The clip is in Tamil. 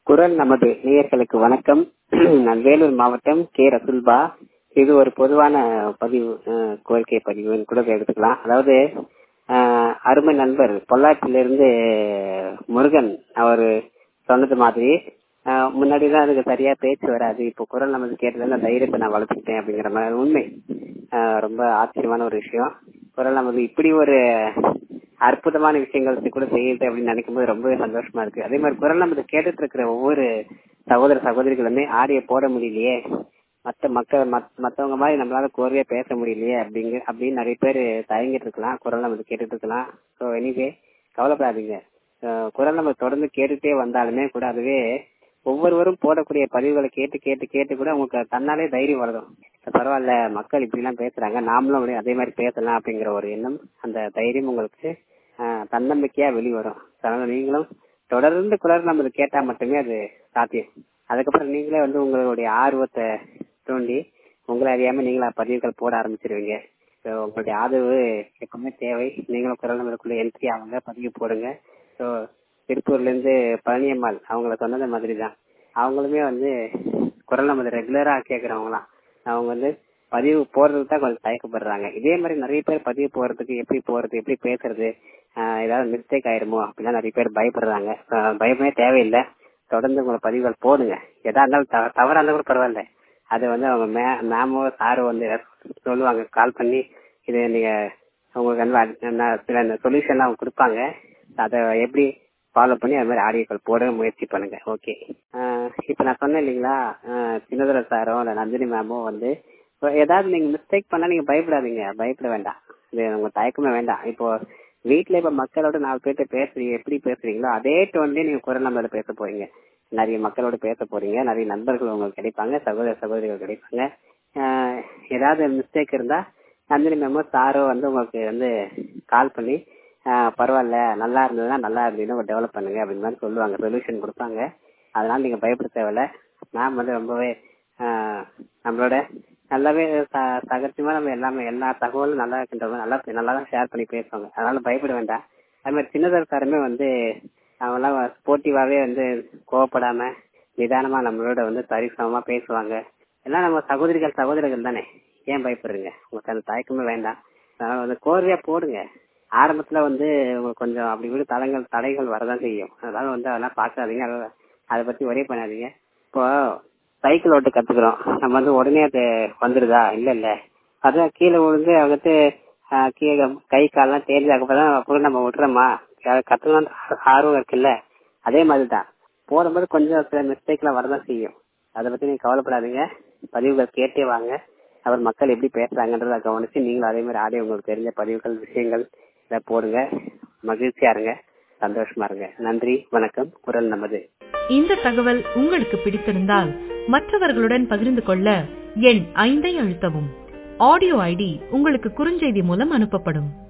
குரல் நமது நேயர்களுக்கு வணக்கம் நான் வேலூர் மாவட்டம் கே ரசுல்பா இது ஒரு பொதுவான பதிவு அஹ், கோரிக்கை பதிவுன்னு கூட எடுத்துக்கலாம் அதாவது அஹ், அருமை நண்பர் பொள்ளாச்சியிலிருந்து முருகன் அவர் சொன்னது மாதிரி அஹ், முன்னாடிலாம் அதுக்கு சரியா பேச்சு வராது இப்போ குரல் நமது கேட்டதுல அந்த தைரியத்தை நான் வளர்த்துக்கிட்டேன் அப்படிங்கிற மாதிரி உண்மை அஹ், ரொம்ப ஆச்சரியமான ஒரு விஷயம் குரல் நமது இப்படி ஒரு அற்புதமான விஷயங்கள் கூட செய்யுது அப்படின்னு நினைக்கும் போது ரொம்பவே சந்தோஷமா இருக்கு அதே மாதிரி குரல் நமது கேட்டுட்டு இருக்கிற ஒவ்வொரு சகோதர சகோதரிகளுமே ஆடியோ போட முடியலையே மத்த மக்கள் மத்- மத்தவங்க மாதிரி நம்மளால கோர்வையா பேச முடியலையே அப்படிங்க அப்படின்னு நிறைய பேர் தயங்கிட்டு இருக்கலாம் குரல் நமது கேட்டுட்டு இருக்கலாம் ஸோ எனிவே கவலைப்படாதீங்க அஹ் குரல் நம்ம தொடர்ந்து கேட்டுட்டே வந்தாலுமே கூட அதுவே ஒவ்வொருவரும் போடக்கூடிய பதிவுகளை கேட்டு கேட்டு கேட்டு கூட உங்களுக்கு தன்னாலே தைரியம் வரும் பரவாயில்ல மக்கள் இப்படி எல்லாம் பேசுறாங்க நாமளும் அப்படியே அதே மாதிரி பேசலாம் அப்படிங்கிற ஒரு எண்ணம் அந்த தைரியம் உங்களுக்கு ஆஹ், தன்னம்பிக்கையா வெளிவரும் அதனால நீங்களும் தொடர்ந்து குரல் நம்ம கேட்டா மட்டுமே அது சாத்தியம் அதுக்கப்புறம் நீங்களே வந்து உங்களுடைய ஆர்வத்தை தூண்டி உங்களை அறியாம நீங்களா பதிவுகள் போட ஆரம்பிச்சிருவீங்க ஸோ உங்களுடைய ஆதரவு எப்பவுமே தேவை நீங்களும் குரல் நம்பருக்குள்ள என்ட்ரி ஆகுங்க பதிவு போடுங்க ஸோ திருப்பூர்ல இருந்து பழனியம்மாள் அவங்கள சொன்னது மாதிரி தான் அவங்களுமே வந்து குரல் நம்ம ரெகுலரா கேக்குறவங்களாம் அவங்க வந்து பதிவு போடுறதுக்கு தான் கொஞ்சம் தயக்கப்படுறாங்க இதே மாதிரி நிறைய பேர் பதிவு போடுறதுக்கு எப்படி போறது எப்படி பேசுறது ஆஹ் ஏதாவது மிஸ்டேக் ஆயிருமோ அப்படிலாம் நிறைய பேர் பயப்படுறாங்க ஆஹ் பயமே தேவையில்லை தொடர்ந்து உங்களை பதிவுகள் போடுங்க எதா இருந்தாலும் தவ- தவறா இருந்தாலும் கூட பரவாயில்ல அது வந்து அவங்க மே மேமோ சாரோ வந்து சொல்லுவாங்க கால் பண்ணி இது நீங்க உங்களுக்கு வந்து அட்- நான் சில சொல்யூஷன்லாம் அவங்க கொடுப்பாங்க அதை எப்படி ஃபாலோ பண்ணி அது மாதிரி ஆடியோக்கள் போட முயற்சி பண்ணுங்க ஓகே இப்போ நான் சொன்னேன் இல்லைங்களா ஆஹ் சின்னதுர சாரோ இல்லை நந்தினி மேமோ வந்து இப்போ ஏதாவது நீங்க மிஸ்டேக் பண்ணா நீங்க பயப்படாதீங்க பயப்பட வேண்டாம் இது உங்க தயக்கமே வேண்டாம் இப்போ வீட்ல இப்ப மக்களோட நாலு பேர்ட்ட பேசுறீங்க எப்படி பேசுறீங்களோ அதே டோன்லயே நீங்க குரல் நம்பர்ல பேச போறீங்க நிறைய மக்களோட பேச போறீங்க நிறைய நண்பர்கள் உங்களுக்கு கிடைப்பாங்க சகோதர சகோதரிகள் கிடைப்பாங்க ஆஹ் ஏதாவது மிஸ்டேக் இருந்தா நந்தினி மேமோ சாரோ வந்து உங்களுக்கு வந்து கால் பண்ணி ஆஹ் பரவாயில்ல நல்லா இருந்ததுன்னா நல்லா இருந்ததுன்னா டெவலப் பண்ணுங்க அப்படின்னு மாதிரி சொல்லுவாங்க சொல்யூஷன் கொடுப்பாங்க அதனால நீங்க பயப்பட தேவையில்ல மேம் வந்து ரொம்பவே ஆஹ் நம்மளோட நல்லாவே ச- சகஜமா நம்ம எல்லாமே எல்லா தகவலும் நல்லா இருக்கின்ற மாதிரி நல்லா நல்லா தான் ஷேர் பண்ணி பேசுவாங்க அதனால பயப்பட வேண்டாம் அது மாதிரி சின்னதர் சாருமே வந்து அவங்கெல்லாம் ஸ்போர்ட்டிவாவே வந்து கோவப்படாம நிதானமா நம்மளோட வந்து சரிசமமா பேசுவாங்க எல்லாம் நம்ம சகோதரிகள் சகோதரிகள் தானே ஏன் பயப்படுறீங்க உங்களுக்கு அந்த தயக்கமே வேண்டாம் அதனால வந்து கோர்வையா போடுங்க ஆரம்பத்துல வந்து உங்களுக்கு கொஞ்சம் அப்படி இப்படி தடங்கள் தடைகள் வரதான் செய்யும் அதனால வந்து அதெல்லாம் பார்க்காதீங்க அதை- அதை பத்தி ஒரே பண்ணாதீங்க இப்போ சைக்கிள் ஓட்ட கத்துக்கிறோம் நம்ம வந்து உடனே அது வந்துருதா இல்ல இல்ல அதான் கீழே விழுந்து வந்துட்டு ஆஹ், கீழே கை கால்லாம் தேர்ந்து அதுக்கப்புறம் அப்புறம் நம்ம விட்டுறோமா கத்துக்கணும் ஆர்வம் இருக்குல்ல அதே மாதிரிதான் போடும்போது கொஞ்சம் சில மிஸ்டேக்லாம் வரதான் செய்யும் அதை பத்தி நீங்க கவலைப்படாதீங்க பதிவுகள் கேட்டே வாங்க அவர் மக்கள் எப்படி பேசுறாங்கன்றத கவனிச்சு நீங்களும் அதே மாதிரி ஆடியோ உங்களுக்கு தெரிஞ்ச பதிவுகள் விஷயங்கள் இதை போடுங்க மகிழ்ச்சியா இருங்க சந்தோஷமா இருங்க நன்றி வணக்கம் குரல் நமது இந்த தகவல் உங்களுக்கு பிடித்திருந்தால் மற்றவர்களுடன் பகிர்ந்து கொள்ள எண் ஐந்தை அழுத்தவும் ஆடியோ ஐடி உங்களுக்கு குறுஞ்செய்தி மூலம் அனுப்பப்படும்